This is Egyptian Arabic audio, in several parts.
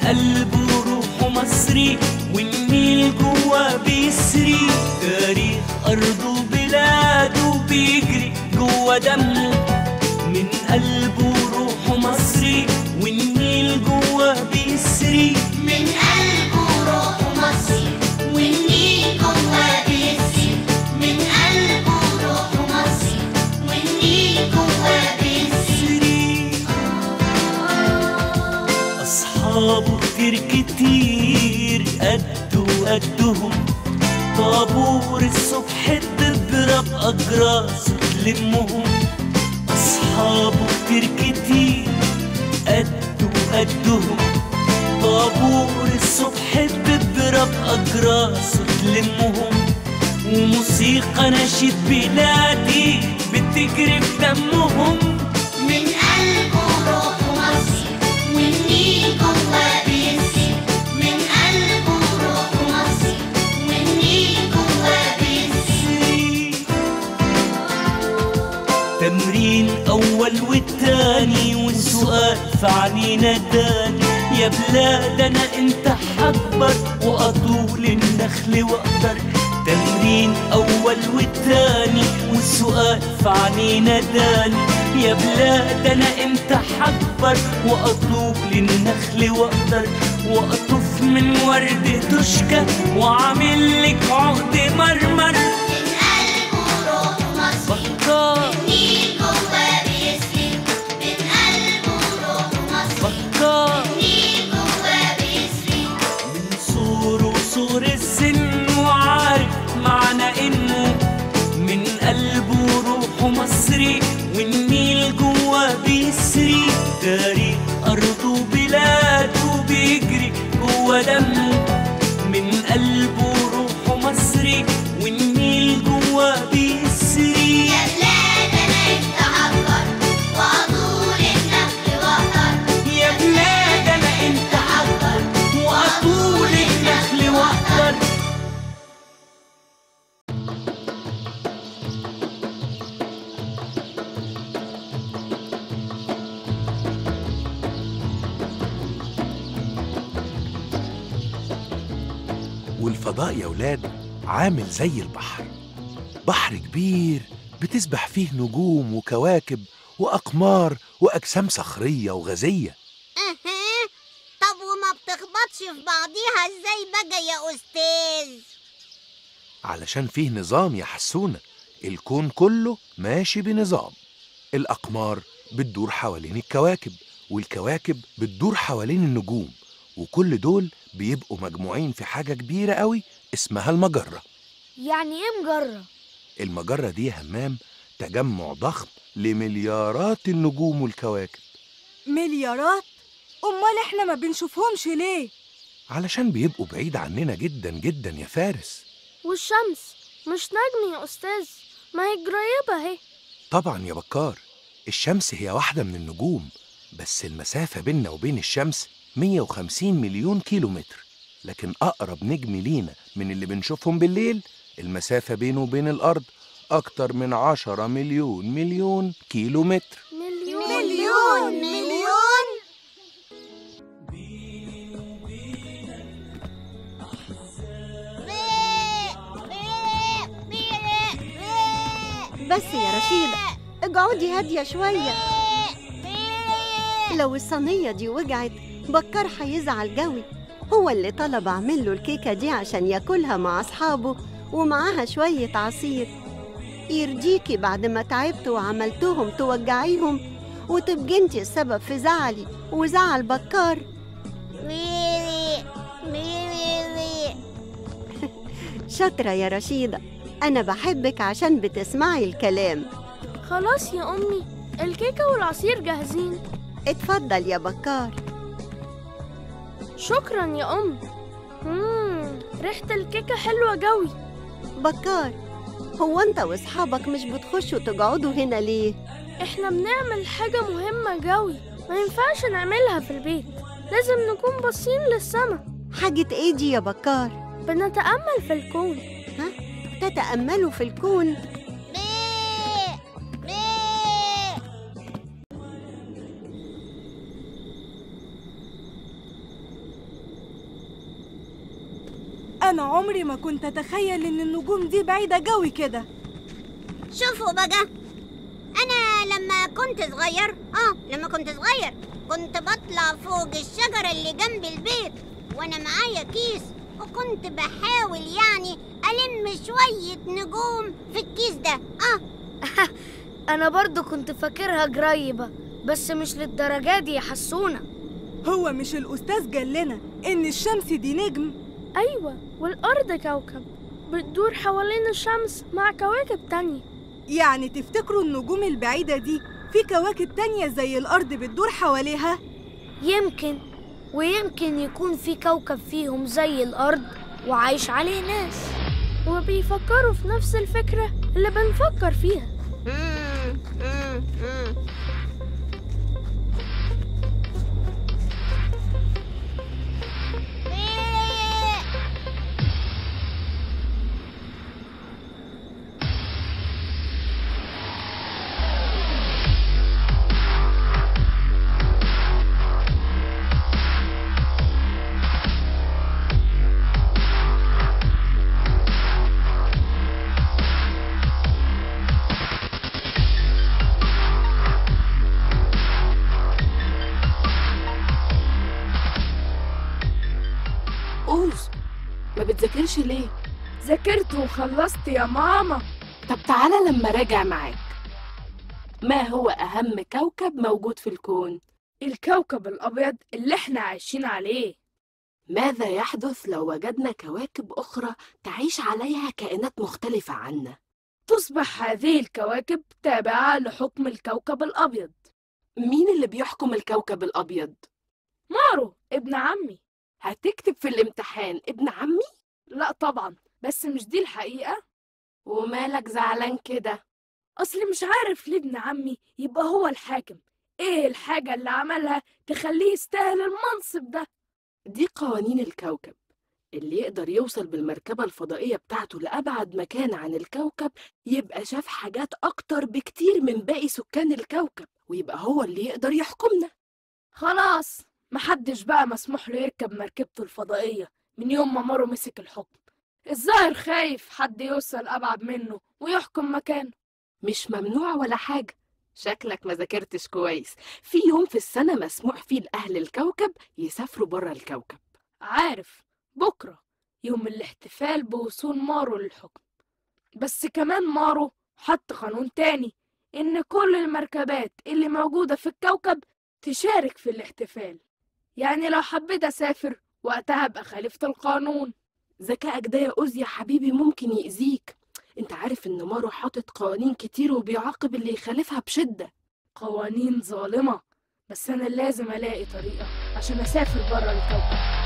قلبه روحه مصري والنيل جوا بيسري تاريخ أرضه بلاده بيجري جوا دمه من قلبه روحه مصري والنيل جوا بيسري من قلبه روح مصري والنيل جواه بيسري من قلبه روح مصري والنيل جواه بيسري بيسري أصحابه كتير كتير قدوا قدهم طابور الصبح تضرب أجراس تلمهم أصحابه كتير كتير قدوا قدهم طابور الصبح تضرب أجراس تلمهم وموسيقى نشيد بلادي بتجري في دمهم من قلبه روح مصري والنيل جواه بيسري من قلبه روح مصري والنيل جواه بيسري تمرين أول والتاني والسؤال في علينا تاني يا بلاد أنا أنت حكبر وأطول النخل وأقدر تمرين أول والتاني والسؤال في علينا تاني يا بلاد أنا أنت حكبر وأطول النخل وأقدر وأطف من ورد تشكى وعامل لك عقد مرمر من قلبه روح مصري بكار والنيل جواه بيسري من قلبه روح مصري بكار والنيل جواه بيسري من صور وصور السن وعارف معنى انه من قلبه روحه مصري والنيل جوا بيسري تاريخ ارضه بلاده بيجري جوا دمه من قلبه روحه مصري والنيل جوا بيسري يا بلاد انا انت عبر واطول النخل واقدر يا بلاد انا انت عبر واطول النخل واقدر والفضاء يا ولاد عامل زي البحر بحر كبير بتسبح فيه نجوم وكواكب وأقمار وأجسام صخرية وغازية أها طب وما بتخبطش في بعضيها ازاي بقى يا أستاذ علشان فيه نظام يا حسونة الكون كله ماشي بنظام الأقمار بتدور حوالين الكواكب والكواكب بتدور حوالين النجوم وكل دول بيبقوا مجموعين في حاجة كبيرة قوي اسمها المجرة يعني ايه مجرة؟ المجرة دي يا همام تجمع ضخم لمليارات النجوم والكواكب مليارات امال احنا ما بنشوفهمش ليه علشان بيبقوا بعيد عننا جدا جدا يا فارس والشمس مش نجم يا أستاذ ما هي قريبة اهي طبعا يا بكار الشمس هي واحدة من النجوم بس المسافة بيننا وبين الشمس 150 مليون كيلو متر لكن أقرب نجم لينا من اللي بنشوفهم بالليل المسافة بينه وبين الأرض أكتر من 10 مليون مليون كيلو متر مليون مليون مليون بس يا رشيدة اقعدي هادية شوية لو الصينية دي وجعت بكر هيزعل جوي هو اللي طلب أعمل له الكيكة دي عشان ياكلها مع أصحابه ومعاها شوية عصير يرضيكي بعد ما تعبت وعملتهم توجعيهم وتبقي انتي السبب في زعلي وزعل بكار ميري ميري شاطرة يا رشيدة أنا بحبك عشان بتسمعي الكلام خلاص يا أمي الكيكة والعصير جاهزين اتفضل يا بكار شكرا يا أم مم. ريحة الكيكة حلوة جوي بكار هو انت واصحابك مش بتخشوا تقعدوا هنا ليه احنا بنعمل حاجة مهمة جوي ما ينفعش نعملها في البيت لازم نكون باصين للسما حاجة ايه دي يا بكار بنتأمل في الكون ها تتأملوا في الكون مي مي أنا عمري ما كنت أتخيل إن النجوم دي بعيدة جوي كده شوفوا بقى انا لما كنت صغير اه لما كنت صغير كنت بطلع فوق الشجرة اللي جنب البيت وانا معايا كيس وكنت بحاول يعني الم شوية نجوم في الكيس ده اه انا برضو كنت فاكرها قريبة بس مش للدرجة دي يا حسونة هو مش الأستاذ قال لنا إن الشمس دي نجم ايوه والارض كوكب بتدور حوالين الشمس مع كواكب تانية يعني تفتكروا النجوم البعيدة دي في كواكب تانية زي الأرض بتدور حواليها؟ يمكن ويمكن يكون في كوكب فيهم زي الارض وعايش عليه ناس وبيفكروا في نفس الفكرة اللي بنفكر فيها مم، مم، مم. إيه. أوز ما بتذاكرش ليه؟ ذاكرت وخلصت يا ماما طب تعالى لما راجع معاك ما هو أهم كوكب موجود في الكون؟ الكوكب الأبيض اللي احنا عايشين عليه ماذا يحدث لو وجدنا كواكب أخرى تعيش عليها كائنات مختلفة عنا؟ تصبح هذه الكواكب تابعة لحكم الكوكب الأبيض مين اللي بيحكم الكوكب الأبيض؟ مارو ابن عمي هتكتب في الامتحان ابن عمي؟ لا طبعا بس مش دي الحقيقة ومالك زعلان كده؟ أصلي مش عارف ليه ابن عمي يبقى هو الحاكم ايه الحاجة اللي عملها تخليه يستاهل المنصب ده دي قوانين الكوكب اللي يقدر يوصل بالمركبة الفضائية بتاعته لأبعد مكان عن الكوكب يبقى شاف حاجات أكتر بكتير من باقي سكان الكوكب ويبقى هو اللي يقدر يحكمنا خلاص محدش بقى مسموح له يركب مركبته الفضائية من يوم ما مارو مسك الحكم الظاهر خايف حد يوصل أبعد منه ويحكم مكانه مش ممنوع ولا حاجة شكلك ما ذاكرتش كويس في يوم في السنة مسموح فيه لأهل الكوكب يسافروا بره الكوكب عارف بكرة يوم الاحتفال بوصول مارو للحكم بس كمان مارو حط قانون تاني إن كل المركبات اللي موجودة في الكوكب تشارك في الاحتفال يعني لو حبيت أسافر وقتها أبقى خالفت القانون ذكائك ده يا أوز يا حبيبي ممكن يأذيك انت عارف ان مارو حاطط قوانين كتير وبيعاقب اللي يخالفها بشدة قوانين ظالمة بس أنا لازم ألاقي طريقة عشان أسافر برا الكوكب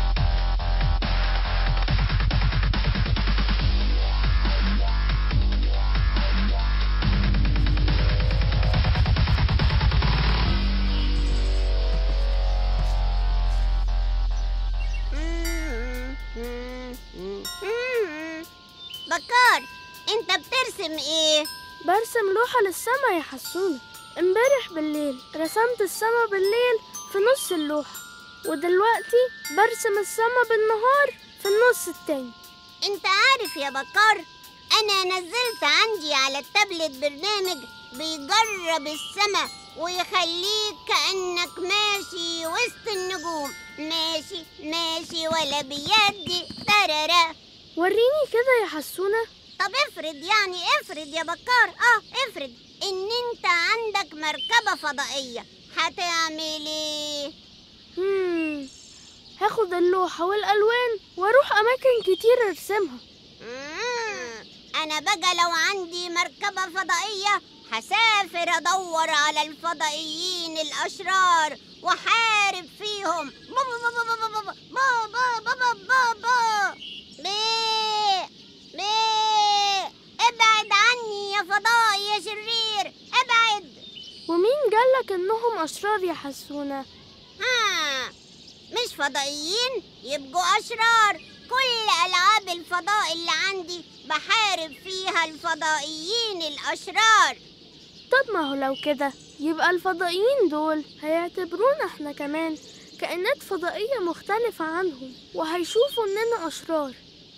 بكار انت بترسم ايه برسم لوحة للسما يا حسونة امبارح بالليل رسمت السما بالليل في نص اللوحة ودلوقتي برسم السما بالنهار في النص التاني انت عارف يا بكار انا نزلت عندي على التابلت برنامج بيجرب السما ويخليك كأنك ماشي وسط النجوم ماشي ماشي ولا بيدي ترارا وريني كده يا حسونة طب افرض يعني افرض يا بكار اه افرض ان انت عندك مركبة فضائية هتعمل ايه مم. هاخد اللوحة والألوان واروح أماكن كتير أرسمها مم. انا بقى لو عندي مركبة فضائية هسافر ادور على الفضائيين الاشرار واحارب فيهم بابا بابا بابا بابا بابا بابا بابا ليه ليه ابعد عني يا فضائي يا شرير ابعد ومين قالك إنهم أشرار يا حسونة ها مش فضائيين يبقوا أشرار كل ألعاب الفضاء اللي عندي بحارب فيها الفضائيين الأشرار طب ما هو لو كده يبقى الفضائيين دول هيعتبرونا احنا كمان كائنات فضائية مختلفة عنهم وهيشوفوا إننا أشرار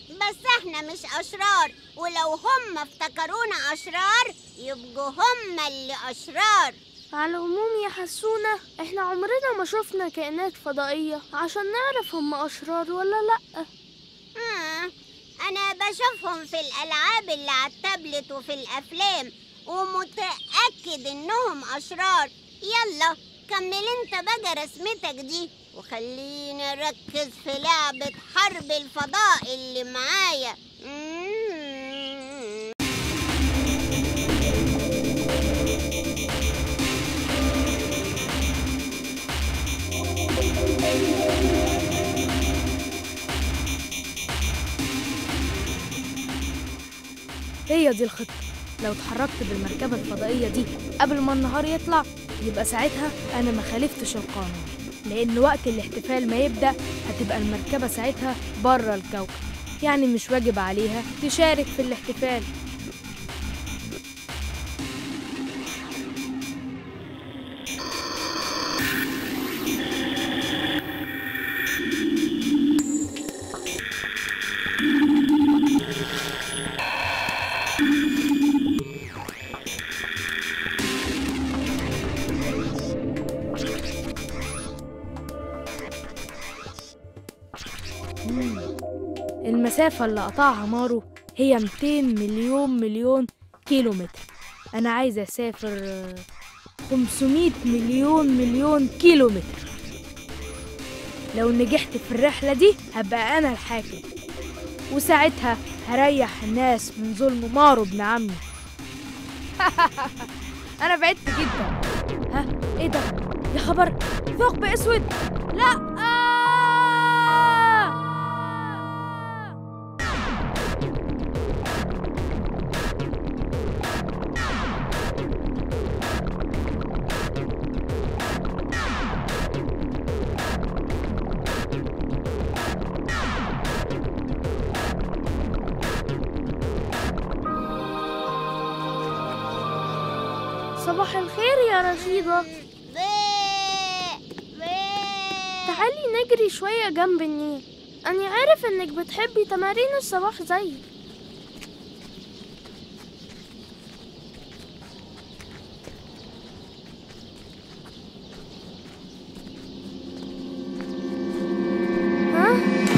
بس احنا مش أشرار ولو هم افتكرونا أشرار يبقوا هم اللي أشرار على العموم يا حسونة احنا عمرنا ما شفنا كائنات فضائية عشان نعرف هم أشرار ولا لأ آه. أنا بشوفهم في الألعاب اللي على التابلت وفي الأفلام ومتأكد إنهم أشرار يلا كمل انت بقى رسمتك دي وخليني أركز في لعبة حرب الفضاء اللي معايا مم. هي دي الخطة لو اتحركت بالمركبة الفضائية دي قبل ما النهار يطلع يبقى ساعتها أنا ما خالفتش القانون لأن وقت الاحتفال ما يبدأ هتبقى المركبة ساعتها بره الكوكب يعني مش واجب عليها تشارك في الاحتفال المسافة اللي قطعها مارو هي 200 مليون مليون كيلو متر أنا عايزة أسافر آه، 500 مليون مليون كيلو متر لو نجحت في الرحلة دي هبقى أنا الحاكم وساعتها هريح الناس من ظلم مارو ابن عمي أنا بعدت جدا ها إيه ده يا خبر ثقب أسود لأ صباح الخير يا رشيدة بيه بيه تعالي نجري شوية جنب النيل أنا عارف إنك بتحبي تمارين الصباح زيي ها؟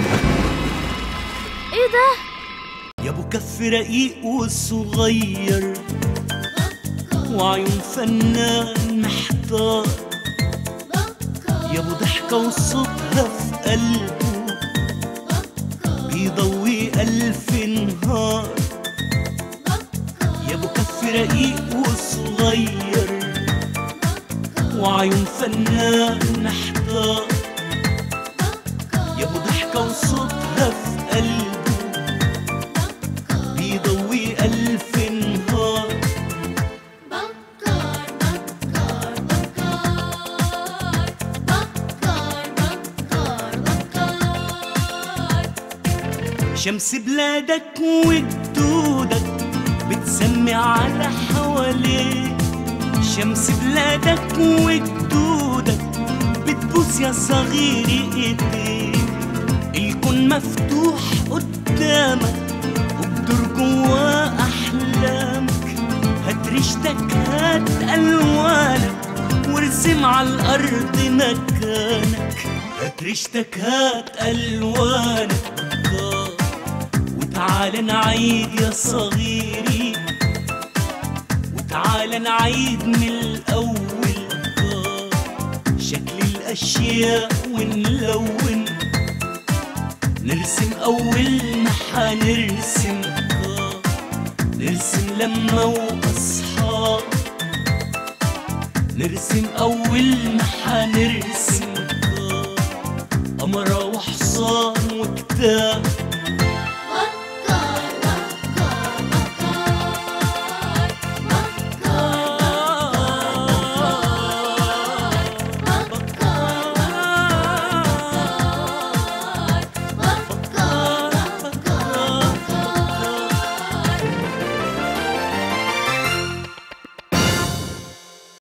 إيه ده؟ يا ابو كف رقيق وصغير وعيون فنان محتار يا ابو ضحكة وصوتها في قلبه بيضوي ألف نهار يا ابو كف رقيق وصغير وعيون فنان محتار يا ابو ضحكة وصوتها في قلبه بيضوي ألف نهار بكر بكر بكر بكر بكر بكر شمس بلادك وجدودك بتسمي على حواليك شمس بلادك وجدودك بتبوس يا صغيري ايديك الكون مفتوح قدامك وبدور جوا احلامك هات ريشتك هات الوانك وارسم على الارض مكانك هات ريشتك هات الوانك آه. وتعال نعيد يا صغيري وتعال نعيد من الأول آه. شكل الأشياء ونلون نرسم أول ما حنرسم آه. نرسم لما وأصحاب نرسم أول ما حنرسم آه. قمرة وحصان وكتاب